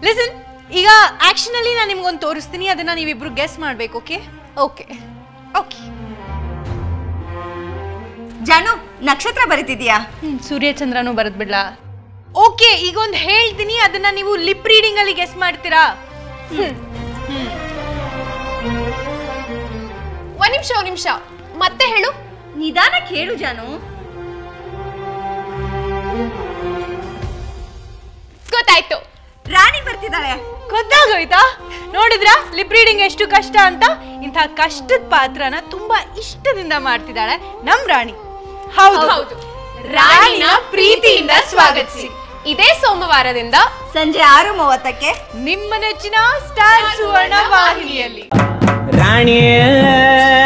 listen ಈಗ action ಅಲ್ಲಿ ನಾನು ನಿಮ್ಗೊಂದು ತೋರಿಸ್ತೀನಿ ಅದನ್ನ ನೀವಿಬ್ರು ಗೆಸ್ ಮಾಡ್ಬೇಕು ಓಕೆ ಓಕೆ ಓಕೆ ಜಾನು ನಕ್ಷತ್ರ ಬರೀತಿದ್ಯಾ ಹ್ಮ್ ಸೂರ್ಯಚಂದ್ರನು ಬರದ್ ಬಿಡ್ಲಾ ಓಕೆ ಈಗ ಒಂದು ಹೇಳ್ತೀನಿ ಅದನ್ನ ನೀವು ಲಿಪ್ ರೀಡಿಂಗ್ ಅಲ್ಲಿ ಗೆಸ್ ಮಾಡ್ತೀರಾ ಒಂದ್ ನಿಮಿಷ ಒಂದ್ ನಿಮಿಷ ಮತ್ತೆ ಹೇಳು ನಿಧಾನಕ್ಕೆ ಹೇಳು ಜಾನು ಗೊತ್ತಾಯ್ತು ರಾಣಿ ಬರ್ತಿದ್ದಾಳೆ ಗೊತ್ತಾಗೋಯ್ತಾ ನೋಡಿದ್ರಾ ಲಿಪ್ ರೀಡಿಂಗ್ ಎಷ್ಟು ಕಷ್ಟ ಅಂತ ಇಂಥ ಕಷ್ಟದ ಪಾತ್ರನ ತುಂಬಾ ಇಷ್ಟದಿಂದ ಮಾಡ್ತಿದ್ದಾಳೆ ನಮ್ ರಾಣಿ ಹೌದು ಹೌದು ರಾಣಿನ ಪ್ರೀತಿಯಿಂದ ಸ್ವಾಗತಿಸಿ ಇದೇ ಸೋಮವಾರದಿಂದ ಸಂಜೆ ಆರು ಮೂವತ್ತಕ್ಕೆ ನಿಮ್ಮ ನೆಚ್ಚಿನ ಸ್ಟಾರ್ ಸುವರ್ಣ ವಾಹಿನಿಯಲ್ಲಿ ರಾಣಿಯೇ